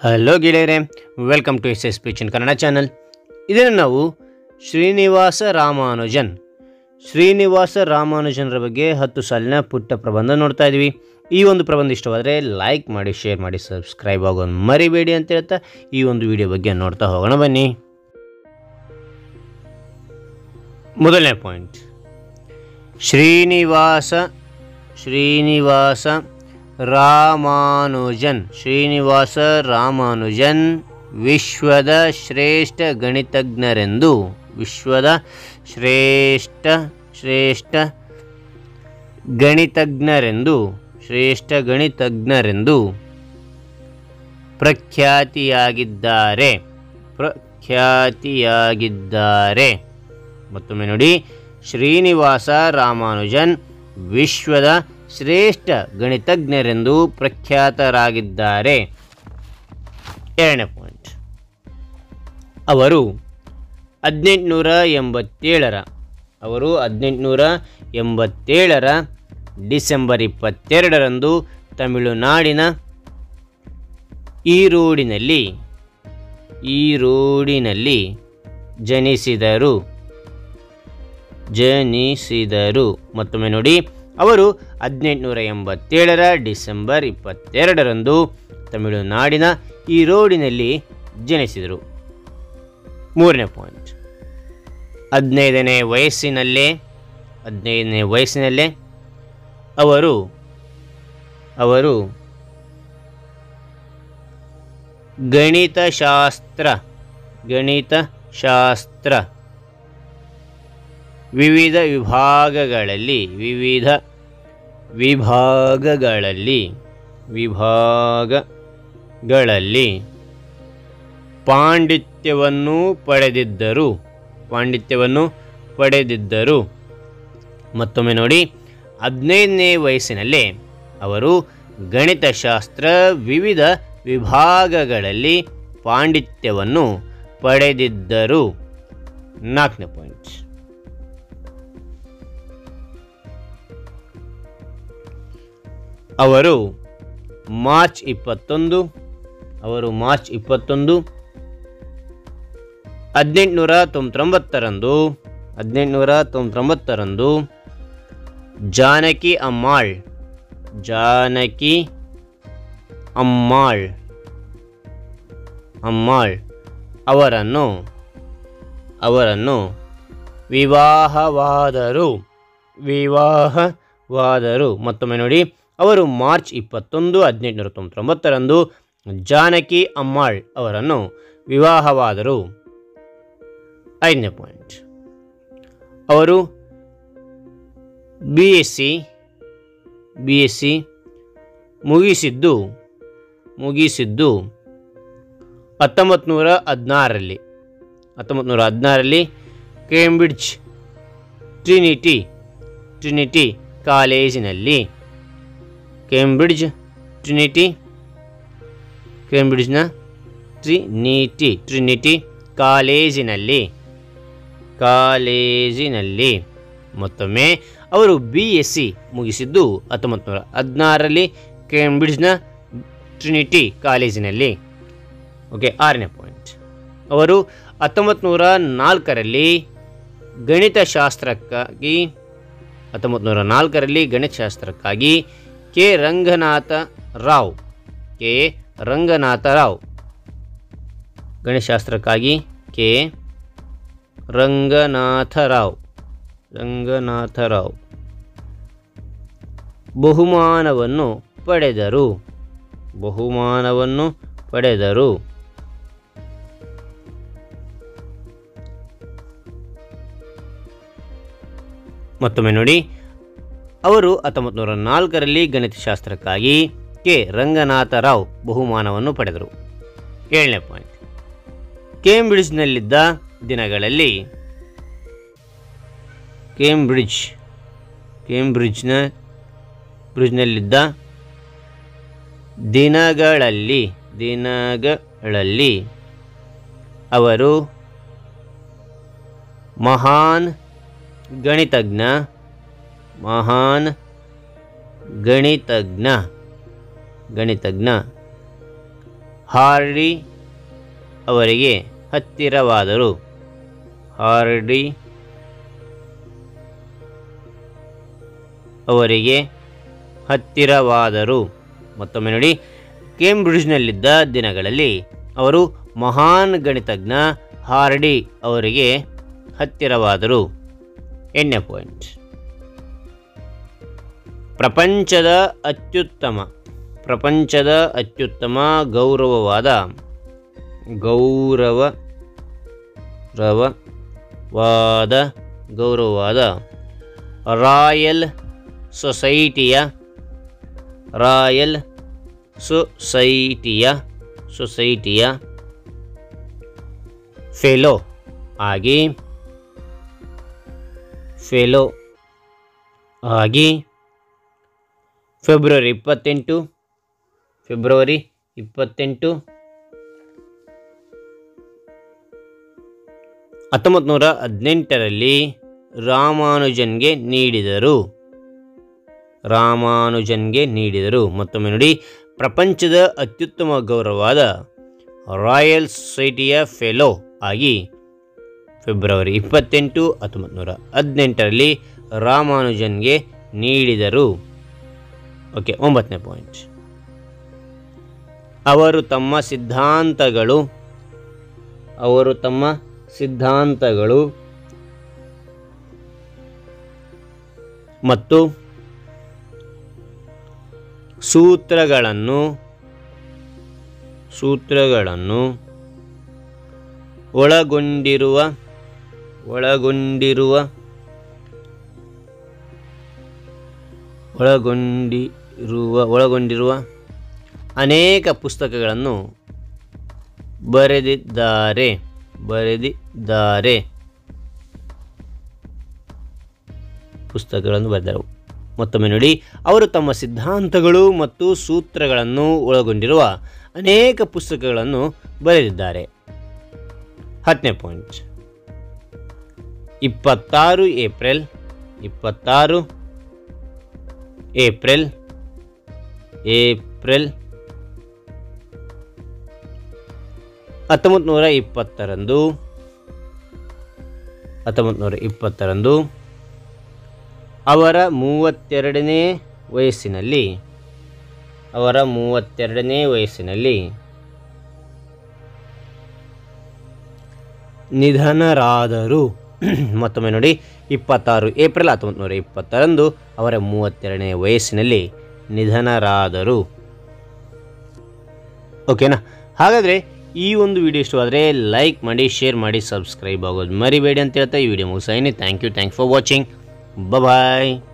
hello ಗೆಳೆಯರೆ welcome to S S ಪಿಚಿನ್ Kannada channel ಇದನ್ನು ನಾವು ಶ್ರೀನಿವಾಸ ರಾಮಾನುಜನ್ ಶ್ರೀನಿವಾಸ ರಾಮಾನುಜನರ ಬಗ್ಗೆ ಹತ್ತು ಸಾಲಿನ ಪುಟ್ಟ ಪ್ರಬಂಧ ನೋಡ್ತಾ ಇದ್ವಿ ಈ ಒಂದು ಪ್ರಬಂಧ ಇಷ್ಟವಾದರೆ ಲೈಕ್ ಮಾಡಿ ಶೇರ್ ಮಾಡಿ ಸಬ್ಸ್ಕ್ರೈಬ್ ಆಗೋದು ಮರಿಬೇಡಿ ಅಂತ ಹೇಳ್ತಾ ಈ ಒಂದು ವಿಡಿಯೋ ಬಗ್ಗೆ ನೋಡ್ತಾ ಹೋಗೋಣ ಬನ್ನಿ ಮೊದಲನೇ ಪಾಯಿಂಟ್ ಶ್ರೀನಿವಾಸ ಶ್ರೀನಿವಾಸ ರಾಮಾನುಜನ್ ಶ್ರೀನಿವಾಸ ರಾಮಾನುಜನ್ ವಿಶ್ವದ ಶ್ರೇಷ್ಠ ಗಣಿತಜ್ಞರೆಂದು ವಿಶ್ವದ ಶ್ರೇಷ್ಠ ಶ್ರೇಷ್ಠ ಗಣಿತಜ್ಞರೆಂದು ಶ್ರೇಷ್ಠ ಗಣಿತಜ್ಞರೆಂದು ಪ್ರಖ್ಯಾತಿಯಾಗಿದ್ದಾರೆ ಪ್ರಖ್ಯಾತಿಯಾಗಿದ್ದಾರೆ ಮತ್ತೊಮ್ಮೆ ನೋಡಿ ಶ್ರೀನಿವಾಸ ರಾಮಾನುಜನ್ ವಿಶ್ವದ ಶ್ರೇಷ್ಠ ಗಣಿತಜ್ಞರೆಂದು ಪ್ರಖ್ಯಾತರಾಗಿದ್ದಾರೆ ಎರಡನೇ ಪಾಯಿಂಟ್ ಅವರು ಹದಿನೆಂಟುನೂರ ಎಂಬತ್ತೇಳರ ಅವರು ಹದಿನೆಂಟುನೂರ ಎಂಬತ್ತೇಳರ ಡಿಸೆಂಬರ್ ಇಪ್ಪತ್ತೆರಡರಂದು ತಮಿಳುನಾಡಿನ ಈರೋಡಿನಲ್ಲಿ ಈರೋಡಿನಲ್ಲಿ ಜನಿಸಿದರು ಜನಿಸಿದರು ಮತ್ತೊಮ್ಮೆ ನೋಡಿ ಅವರು ಹದಿನೆಂಟುನೂರ ಎಂಬತ್ತೇಳರ ಡಿಸೆಂಬರ್ ಇಪ್ಪತ್ತೆರಡರಂದು ತಮಿಳುನಾಡಿನ ಈರೋಡಿನಲ್ಲಿ ಜನಿಸಿದರು ಮೂರನೇ ಪಾಯಿಂಟ್ ಹದಿನೈದನೇ ವಯಸ್ಸಿನಲ್ಲೇ ಹದಿನೈದನೇ ವಯಸ್ಸಿನಲ್ಲೇ ಅವರು ಅವರು ಗಣಿತಶಾಸ್ತ್ರ ಗಣಿತಶಾಸ್ತ್ರ ವಿವಿಧ ವಿಭಾಗಗಳಲ್ಲಿ ವಿವಿಧ ವಿಭಾಗಗಳಲ್ಲಿ ವಿಭಾಗಗಳಲ್ಲಿ ಪಾಂಡಿತ್ಯವನ್ನು ಪಡೆದಿದ್ದರು ಪಾಂಡಿತ್ಯವನ್ನು ಪಡೆದಿದ್ದರು ಮತ್ತೊಮ್ಮೆ ನೋಡಿ ಹದಿನೈದನೇ ವಯಸ್ಸಿನಲ್ಲೇ ಅವರು ಗಣಿತಶಾಸ್ತ್ರ ವಿವಿಧ ವಿಭಾಗಗಳಲ್ಲಿ ಪಾಂಡಿತ್ಯವನ್ನು ಪಡೆದಿದ್ದರು ನಾಲ್ಕನೇ ಪಾಯಿಂಟ್ ಅವರು ಮಾರ್ಚ್ ಇಪ್ಪತ್ತೊಂದು ಅವರು ಮಾರ್ಚ್ ಇಪ್ಪತ್ತೊಂದು ಹದಿನೆಂಟುನೂರ ತೊಂಬತ್ತೊಂಬತ್ತರಂದು ಹದಿನೆಂಟುನೂರ ತೊಂಬತ್ತೊಂಬತ್ತರಂದು ಜಾನಕಿ ಅಮ್ಮಾಳ್ ಜಾನಕಿ ಅಮ್ಮಾಳ್ ಅಮ್ಮಾಳ್ ಅವರನ್ನು ಅವರನ್ನು ವಿವಾಹವಾದರು ವಿವಾಹವಾದರು ಮತ್ತೊಮ್ಮೆ ನೋಡಿ ಅವರು ಮಾರ್ಚ್ ಇಪ್ಪತ್ತೊಂದು ಹದಿನೆಂಟುನೂರ ತೊಂಬತ್ತೊಂಬತ್ತರಂದು ಜಾನಕಿ ಅಮ್ಮಾಳ್ ಅವರನ್ನು ವಿವಾಹವಾದರು ಐದನೇ ಪಾಯಿಂಟ್ ಅವರು B S C B S C ಮುಗಿಸಿದ್ದು ಮುಗಿಸಿದ್ದು ಹತ್ತೊಂಬತ್ತು ನೂರ ಹದಿನಾರರಲ್ಲಿ ಹತ್ತೊಂಬತ್ತು ನೂರ ಹದಿನಾರರಲ್ಲಿ ಕೇಂಬ್ರಿಡ್ಜ್ ಟ್ರಿನಿಟಿ ಟ್ರಿನಿಟಿ ಕಾಲೇಜಿನಲ್ಲಿ ಕೇಂಬ್ರಿಡ್ಜ್ ಟ್ರಿನಿಟಿ ಕೇಂಬ್ರಿಡ್ಜ್ನ ಟ್ರಿನಿಟಿ ಟ್ರಿನಿಟಿ ಕಾಲೇಜಿನಲ್ಲಿ ಕಾಲೇಜಿನಲ್ಲಿ ಮತ್ತೊಮ್ಮೆ ಅವರು ಬಿ ಎಸ್ ಸಿ ಮುಗಿಸಿದ್ದು ಹತ್ತೊಂಬತ್ತು ನೂರ ಹದಿನಾರರಲ್ಲಿ ಕೇಂಬ್ರಿಡ್ಜ್ನ ಟ್ರಿನಿಟಿ ಕಾಲೇಜಿನಲ್ಲಿ ಓಕೆ ಆರನೇ ಪಾಯಿಂಟ್ ಅವರು ಹತ್ತೊಂಬತ್ತು ನೂರ ನಾಲ್ಕರಲ್ಲಿ ಗಣಿತಶಾಸ್ತ್ರಕ್ಕಾಗಿ ಹತ್ತೊಂಬತ್ತು ನೂರ ನಾಲ್ಕರಲ್ಲಿ ಗಣಿತಶಾಸ್ತ್ರಕ್ಕಾಗಿ ಕೆ ರಂಗನಾಥ ರಾವ್ ಕೆ ರಂಗನಾಥ ರಾವ್ ಗಣಿತಶಾಸ್ತ್ರಕ್ಕಾಗಿ ಕೆ ರಂಗನಾಥರಾವ್ ರಂಗನಾಥರಾವ್ ಬಹುಮಾನವನ್ನು ಪಡೆದರು ಬಹುಮಾನವನ್ನು ಪಡೆದರು ಮತ್ತೊಮ್ಮೆ ನೋಡಿ ಅವರು ಹತ್ತೊಂಬತ್ತು ನೂರ ನಾಲ್ಕರಲ್ಲಿ ಗಣಿತಶಾಸ್ತ್ರಕ್ಕಾಗಿ ಕೆ ರಂಗನಾಥರಾವ್ ಬಹುಮಾನವನ್ನು ಪಡೆದರು ಏಳನೇ ಪಾಯಿಂಟ್ ಕೇಂಬ್ರಿಡ್ಜ್ನಲ್ಲಿದ್ದ ದಿನಗಳಲ್ಲಿ ಕೇಂಬ್ರಿಡ್ಜ್ ಕೇಂಬ್ರಿಡ್ಜ್ನ ಬ್ರಿಡ್ಜ್ನಲ್ಲಿದ್ದ ದಿನಗಳಲ್ಲಿ ದಿನಗಳಲ್ಲಿ ಅವರು ಮಹಾನ್ ಗಣಿತಜ್ಞ ಮಹಾನ್ ಗಣಿತಜ್ಞ ಗಣಿತಜ್ಞ ಹಾರ್ಡಿ ಅವರಿಗೆ ಹತ್ತಿರವಾದರು ಹಾರ್ಡಿ ಅವರಿಗೆ ಹತ್ತಿರವಾದರು ಮತ್ತೊಮ್ಮೆ ನೋಡಿ ಕೇಂಬ್ರಿಡ್ಜ್ನಲ್ಲಿದ್ದ ದಿನಗಳಲ್ಲಿ ಅವರು ಮಹಾನ್ ಗಣಿತಜ್ಞ ಹಾರ್ಡಿ ಅವರಿಗೆ ಹತ್ತಿರವಾದರು ಎಣ್ಣೆ ಪಾಯಿಂಟ್ ಪ್ರಪಂಚದ ಅತ್ಯುತ್ತಮ ಪ್ರಪಂಚದ ಅತ್ಯುತ್ತಮ ಗೌರವವಾದ ಗೌರವ ರವವಾದ ಗೌರವವಾದ ರಾಯಲ್ ಸೊಸೈಟಿಯ ರಾಯಲ್ ಸೊಸೈಟಿಯ ಸೊಸೈಟಿಯ ಫೆಲೋ ಆಗಿ ಫೆಲೋ ಆಗಿ ಫೆಬ್ರವರಿ ಇಪ್ಪತ್ತೆಂಟು ಫೆಬ್ರವರಿ ಇಪ್ಪತ್ತೆಂಟು ಹತ್ತೊಂಬತ್ತು ನೂರ ಹದಿನೆಂಟರಲ್ಲಿ ರಾಮಾನುಜನ್ಗೆ ನೀಡಿದರು ರಾಮಾನುಜನ್ಗೆ ನೀಡಿದರು ಮತ್ತೊಮ್ಮೆ ನೋಡಿ ಪ್ರಪಂಚದ ಅತ್ಯುತ್ತಮ ಗೌರವವಾದ ರಾಯಲ್ ಸೊಸೈಟಿಯ ಫೆಲೋ ಆಗಿ ಫೆಬ್ರವರಿ ಇಪ್ಪತ್ತೆಂಟು ಹತ್ತೊಂಬತ್ತು ನೂರ ಹದಿನೆಂಟರಲ್ಲಿ ರಾಮಾನುಜನ್ಗೆ ನೀಡಿದರು ಓಕೆ ಒಂಬತ್ತನೇ ಪಾಯಿಂಟ್ ಅವರು ತಮ್ಮ ಸಿದ್ಧಾಂತಗಳು ಅವರು ತಮ್ಮ ಸಿದ್ಧಾಂತಗಳು ಮತ್ತು ಸೂತ್ರಗಳನ್ನು ಸೂತ್ರಗಳನ್ನು ಒಳಗೊಂಡಿರುವ ಒಳಗೊಂಡಿರುವ ಒಳಗೊಂಡಿರುವ ಒಳಗೊಂಡಿರುವ ಅನೇಕ ಪುಸ್ತಕಗಳನ್ನು ಬರೆದಿದ್ದಾರೆ ಬರೆದಿದ್ದಾರೆ ಪುಸ್ತಕಗಳನ್ನು ಬರೆದರು ಮತ್ತೊಮ್ಮೆ ನೋಡಿ ಅವರು ತಮ್ಮ ಸಿದ್ಧಾಂತಗಳು ಮತ್ತು ಸೂತ್ರಗಳನ್ನು ಒಳಗೊಂಡಿರುವ ಅನೇಕ ಪುಸ್ತಕಗಳನ್ನು ಬರೆದಿದ್ದಾರೆ ಹತ್ತನೇ ಪಾಯಿಂಟ್ ಇಪ್ಪತ್ತಾರು ಏಪ್ರಿಲ್ ಇಪ್ಪತ್ತಾರು ಏಪ್ರಿಲ್ ಏಪ್ರಿಲ್ ಹತ್ತೊಂಬತ್ತು ನೂರ ಇಪ್ಪತ್ತರಂದು ಹತ್ತೊಂಬತ್ತು ನೂರ ಇಪ್ಪತ್ತರಂದು ಅವರ ಮೂವತ್ತೆರಡನೇ ವಯಸ್ಸಿನಲ್ಲಿ ಅವರ ಮೂವತ್ತೆರಡನೇ ವಯಸ್ಸಿನಲ್ಲಿ ನಿಧನರಾದರು ಮತ್ತೊಮ್ಮೆ ನೋಡಿ ಇಪ್ಪತ್ತಾರು ಏಪ್ರಿಲ್ ಹತ್ತೊಂಬತ್ತು ನೂರ ಇಪ್ಪತ್ತರಂದು ಅವರ ಮೂವತ್ತೆರಡನೇ ವಯಸ್ಸಿನಲ್ಲಿ ನಿಧನರಾದರು ಓಕೆನಾ ಹಾಗಾದರೆ ಈ ಒಂದು ವಿಡಿಯೋ ಇಷ್ಟವಾದರೆ ಲೈಕ್ ಮಾಡಿ ಶೇರ್ ಮಾಡಿ ಸಬ್ಸ್ಕ್ರೈಬ್ ಆಗೋದು ಮರಿಬೇಡಿ ಅಂತ ಹೇಳ್ತಾ ಈ ವಿಡಿಯೋ ಮುಗಿಸಾಯಿನಿ thank you thank for watching bye